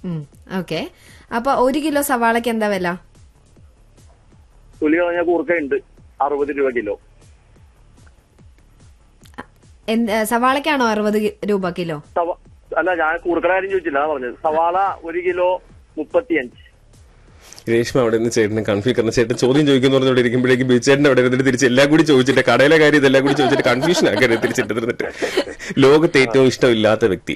Okay അപ്പൊ ഒരു kilo സവാളക്ക് എന്താ വില തൊലി കളഞ്ഞ കൂർക്കയുണ്ട് അറുപത് രൂപ കിലോ എന്ത്- ഏ, സവാളക്കാണോ അറുപത് കി- രൂപ കിലോ സവ- അല്ല ഞാൻ കൂർക്കയുടെ കാര്യം ചോദിച്ചില്ല അതാ പറഞ്ഞത് സവാള ഒരു കിലോ മുപ്പത്തിയഞ്ച് രേഷ്മ അവിടെ നിന്ന് ചേട്ടനെ കൺഫ്യൂസ് കാരണം ചേട്ടൻ ചോദ്യം ചോദിക്കുന്നു പറഞ്ഞോണ്ട് ഇരിക്കുമ്പോഴേക്കും ബിച്ചേട്ടൻ അവിടെ ഇരുന്നിട്ട് തിരിച്ച് എല്ലാം കൂടി ചോദിച്ചിട്ട് കടയിലെ കാര്യം ഇതെല്ലാം കൂടി ചോദിച്ചിട്ട് കൺഫ്യൂഷൻ ആക്കരുത് തിരിച്ചിട്ട് ഇരുന്നിട്ട് ലോകത്ത് ഏറ്റവും ഇഷ്ടമില്ലാത്ത വ്യക്തി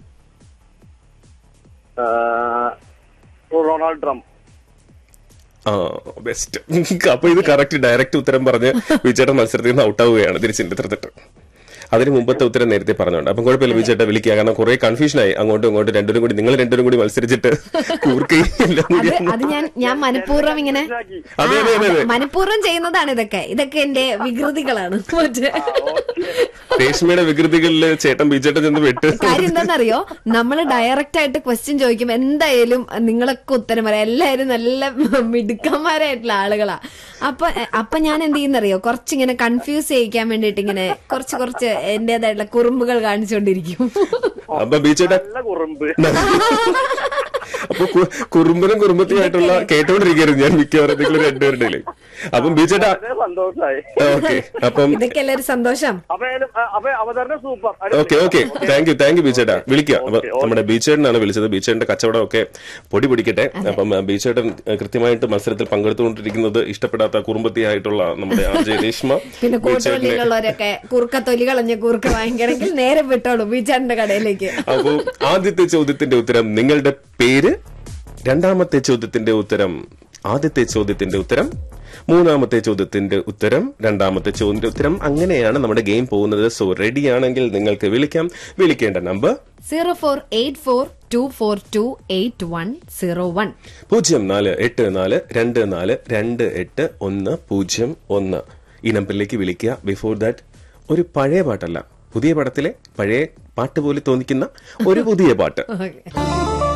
ആ, റൊണാൾഡ് ട്രംപ് ആ ബെസ്റ്റ് അപ്പൊ ഇത് കറക്റ്റ് ഡയറക്റ്റ് ഉത്തരം പറഞ്ഞ് ബിച്ചേട്ടൻ മത്സരത്തിൽ നിന്ന് ഔട്ടാവുകയാണ് തിരിച്ചിട്ട് ഇരുന്നിട്ട് അതിന് മുമ്പത്തെ ഉത്തരം നേരത്തെ പറഞ്ഞോണ്ട് അപ്പം കുഴപ്പമില്ല ബിച്ചേട്ട വിളിക്കുക കാരണം കുറെ കൺഫ്യൂഷനായി അങ്ങോട്ടും ഇങ്ങോട്ടും രണ്ടുപേരും കൂടി നിങ്ങൾ രണ്ടുപേരും കൂടി മത്സരിച്ചിട്ട് കൂർക്കയും എല്ലാം അത് കൂടി അത് ഞാൻ ഞാൻ മനഃപൂർവ്വം ഇങ്ങനെ അതെ, അതെ, അതെ, അതെ. ആ, മനഃപൂർവ്വം ചെയ്യുന്നതാണ് ഇതൊക്കെ ഇതൊക്കെ എന്റെ വികൃതികളാണ് മറ്റേ രേഷ്മയുടെ വികൃതികളില് ചേട്ടൻ ബിച്ചേട്ടൻ ചെന്ന് വിട്ട് കാര്യം എന്താണെന്നറിയോ നമ്മൾ ഡയറക്റ്റ് ആയിട്ട് ക്വസ്റ്റ്യൻ ചോദിക്കും എന്തായാലും നിങ്ങളൊക്കെ ഉത്തരം പറയാം എല്ലാവരും നല്ല മിടുക്കന്മാരായിട്ടുള്ള ആളുകളാ അപ്പൊ അപ്പൊ ഞാൻ എന്ത് ചെയ്യുന്നറിയോ കുറച്ചിങ്ങനെ കൺഫ്യൂസ് ചെയ്യിക്കാൻ വേണ്ടിട്ട് ഇങ്ങനെ കുറച്ച് കുറച്ച് എന്റേതായിട്ടുള്ള കുറുമ്പുകൾ കാണിച്ചുകൊണ്ടിരിക്കും അപ്പൊ ബീച്ചേട്ട നല്ല കുറുമ്പ് അപ്പൊ കു- കുറുമ്പനും കുറുമ്പത്തിയായിട്ടുള്ള കേട്ടോണ്ടിരിക്കുകയായിരുന്നു ഞാൻ മിക്കവാറും നിങ്ങൾ രണ്ടുപേരുടെ അപ്പം ബീച്ചേട്ട വളരെ സന്തോഷമായി ഓക്കെ അപ്പം ഇതൊക്കെ എല്ലാവരും സന്തോഷം അപ്പൊ ഏതായാലും, ആ, അപ്പൊ അവതരണം super okay okay thank you thank you ബീച്ചേട്ടാ വിളിക്കുക അപ്പൊ ഓക്കെ, ഓക്കെ. നമ്മുടെ ബീച്ചേട്ടനാണ് വിളിച്ചത് ബീച്ചേട്ടന്റെ കച്ചവടം ഒക്കെ പൊടി പിടിക്കട്ടെ അപ്പം ആ, ബീച്ചേട്ടൻ ആ, കൃത്യമായിട്ട് മത്സരത്തിൽ പങ്കെടുത്തുകൊണ്ടിരിക്കുന്നത് ഇഷ്ടപ്പെടാത്ത കുറുമ്പത്തിയായിട്ടുള്ള നമ്മുടെ ആർ ജെ രേഷ്മ പിന്നെ ബീച്ചേട്ടനെ കൂട്ടുപള്ളിയിലുള്ളവരൊക്കെ കൂർക്ക തൊലി കളഞ്ഞ കൂർക്ക വാങ്ങിക്കണമെങ്കിൽ നേരെ വിട്ടോളൂ ബീച്ചാറിന്റെ കടയിലേക്ക് അപ്പോ ആദ്യത്തെ ചോദ്യത്തിന്റെ ഉത്തരം നിങ്ങളുടെ പേര് രണ്ടാമത്തെ ചോദ്യത്തിന്റെ ഉത്തരം ആദ്യത്തെ ചോദ്യത്തിന്റെ ഉത്തരം മൂന്നാമത്തെ ചോദ്യത്തിന്റെ ഉത്തരം രണ്ടാമത്തെ ചോദ്യത്തിന്റെ ഉത്തരം അങ്ങനെയാണ് നമ്മുടെ ഗെയിം പോകുന്നത് സോ റെഡി ആണെങ്കിൽ നിങ്ങൾക്ക് വിളിക്കാം വിളിക്കേണ്ട number zero four eight four two four two eight one zero one പൂജ്യം നാല് എട്ട് നാല് രണ്ട് നാല് രണ്ട് എട്ട് ഒന്ന് പൂജ്യം ഒന്ന് ഈ നമ്പറിലേക്ക് വിളിക്കുക ബിഫോർ ദാറ്റ് ഒരു പഴയ പാട്ടല്ല പുതിയ പടത്തിലെ പഴയ പാട്ട് പോലെ തോന്നിക്കുന്ന ഒരു പുതിയ പാട്ട് ഓക്കെ